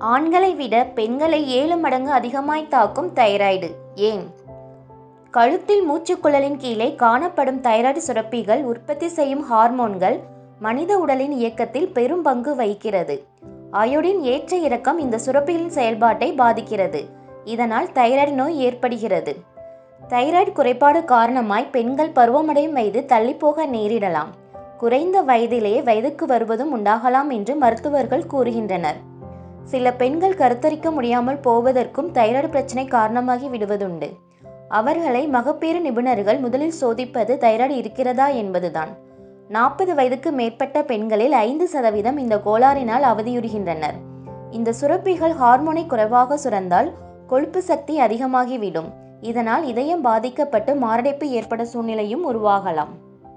ஆண்களை விட பெண்களை ஏழு மடங்கு அதிகமாய் தாக்கும் தைராய்டு ஏன் கழுத்தில் மூச்சுக்குழலின் கீழே காணப்படும் தைராய்டு சுரப்பிகள் உற்பத்தி செய்யும் ஹார்மோன்கள் மனித உடலின் இயக்கத்தில் பெரும் பங்கு வகிக்கிறது அயோடின் ஏற்ற இறக்கம் இந்த சுரப்பிகளின் செயல்பாட்டை பாதிக்கிறது இதனால் தைராய்டு நோய் ஏற்படுகிறது தைராய்டு குறைபாடு காரணமாய் பெண்கள் பருவமடையும் வயது தள்ளிப்போக நேரிடலாம் குறைந்த வயதிலேயே வயதுக்கு வருவதும் உண்டாகலாம் என்று மருத்துவர்கள் கூறுகின்றனர் சில பெண்கள் கருத்தரிக்க முடியாமல் போவதற்கும் தைராய்டு பிரச்சனை காரணமாகி விடுவதுண்டு அவர்களை மகப்பேறு நிபுணர்கள் முதலில் சோதிப்பது தைராய்டு இருக்கிறதா என்பதுதான் நாற்பது வயதுக்கு மேற்பட்ட பெண்களில் ஐந்து சதவீதம் இந்த கோளாறினால் அவதியுறுகின்றனர் இந்த சுரப்பிகள் ஹார்மோனை குறைவாக சுரந்தால் கொழுப்பு சக்தி அதிகமாகிவிடும் இதனால் இதயம் பாதிக்கப்பட்டு மாரடைப்பு ஏற்பட சூழ்நிலையும் உருவாகலாம்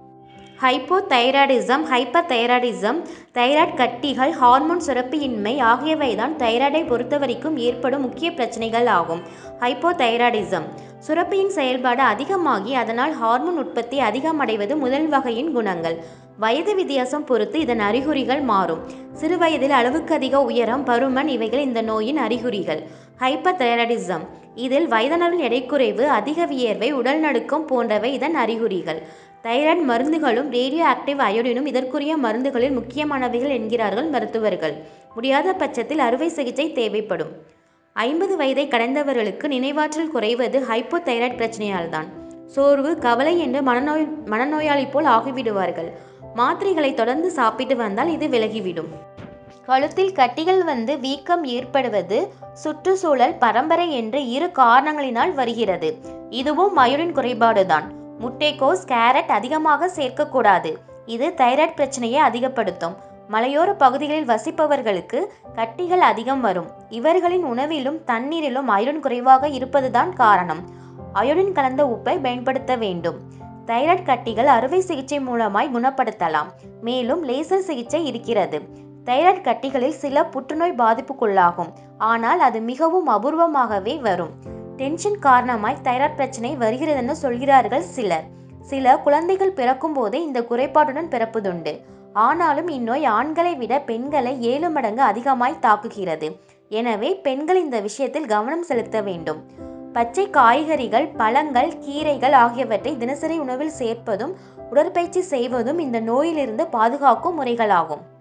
ஹைப்போதைராய்டிசம் ஹைப்பர் தைராய்டிசம் தைராய்டு கட்டிகள் ஹார்மோன் சுரப்பியின்மை ஆகியவைதான் தைராய்டை பொறுத்தவரைக்கும் ஏற்படும் முக்கிய பிரச்சனைகள் ஆகும் ஹைப்போதைராய்டிசம் சுரப்பியின் செயல்பாடு அதிகமாகி அதனால் ஹார்மோன் உற்பத்தி அதிகமடைவது முதல் வகையின் குணங்கள் வயது வித்தியாசம் பொறுத்து இதன் அறிகுறிகள் மாறும் சிறு வயதில் அளவுக்கு அதிக உயரம் பருமன் இவைகள் இந்த நோயின் அறிகுறிகள் ஹைப்பர் தைராய்டிசம் இதில் வயதானவரின் எடைக்குறைவு அதிக வியர்வை உடல் நடுக்கம் போன்றவை இதன் அறிகுறிகள் தைராய்டு மருந்துகளும் ரேடியோ ஆக்டிவ் அயோடினும் இதற்குரிய மருந்துகளில் முக்கியமானவைகள் என்கிறார்கள் மருத்துவர்கள் முடியாத பட்சத்தில் அறுவை சிகிச்சை தேவைப்படும் ஐம்பது வயதை கடந்தவர்களுக்கு நினைவாற்றல் குறைவது ஹைப்போதைராய்டு பிரச்சனையால்தான் சோர்வு கவலை என்று மனநோய் மனநோயாளி போல் ஆகிவிடுவார்கள் மாத்திரைகளை தொடர்ந்து சாப்பிட்டு வந்தால் இது விலகிவிடும் கழுத்தில் கட்டிகள் வந்து வீக்கம் ஏற்படுவது சுற்றுச்சூழல் பரம்பரை என்று இரு காரணங்களினால் வருகிறது இதுவும் அயோடின் குறைபாடுதான் முட்டைக்கோஸ் கேரட் அதிகமாக சேர்க்கக்கூடாது இது தைராய்டு பிரச்சனையை அதிகப்படுத்தும் மலையோர பகுதிகளில் வசிப்பவர்களுக்கு கட்டிகள் அதிகம் வரும் இவர்களின் உணவிலும் தண்ணீரிலும் அயோடின் குறைவாக இருப்பதுதான் காரணம் அயோடின் கலந்த உப்பை பயன்படுத்த வேண்டும் தைராய்டு கட்டிகள் அறுவை சிகிச்சை மூலமாய் குணப்படுத்தலாம் மேலும் லேசர் சிகிச்சை இருக்கிறது தைராய்டு கட்டிகளில் சில புற்றுநோய் பாதிப்புக்குள்ளாகும் ஆனால் அது மிகவும் அபூர்வமாகவே வரும் டென்ஷன் காரணமாய் தைராய்டு பிரச்சனை வருகிறதென்னு சொல்கிறார்கள் சிலர் சில குழந்தைகள் பிறக்கும் போதே இந்த குறைபாட்டுடன் பிறப்பதுண்டு ஆனாலும் இந்நோய் ஆண்களை விட பெண்களை ஏழு மடங்கு அதிகமாய் தாக்குகிறது எனவே பெண்கள் இந்த விஷயத்தில் கவனம் செலுத்த வேண்டும் பச்சை காய்கறிகள் பழங்கள் கீரைகள் ஆகியவற்றை தினசரி உணவில் சேர்ப்பதும் உடற்பயிற்சி செய்வதும் இந்த நோயிலிருந்து பாதுகாக்கும் முறைகளாகும்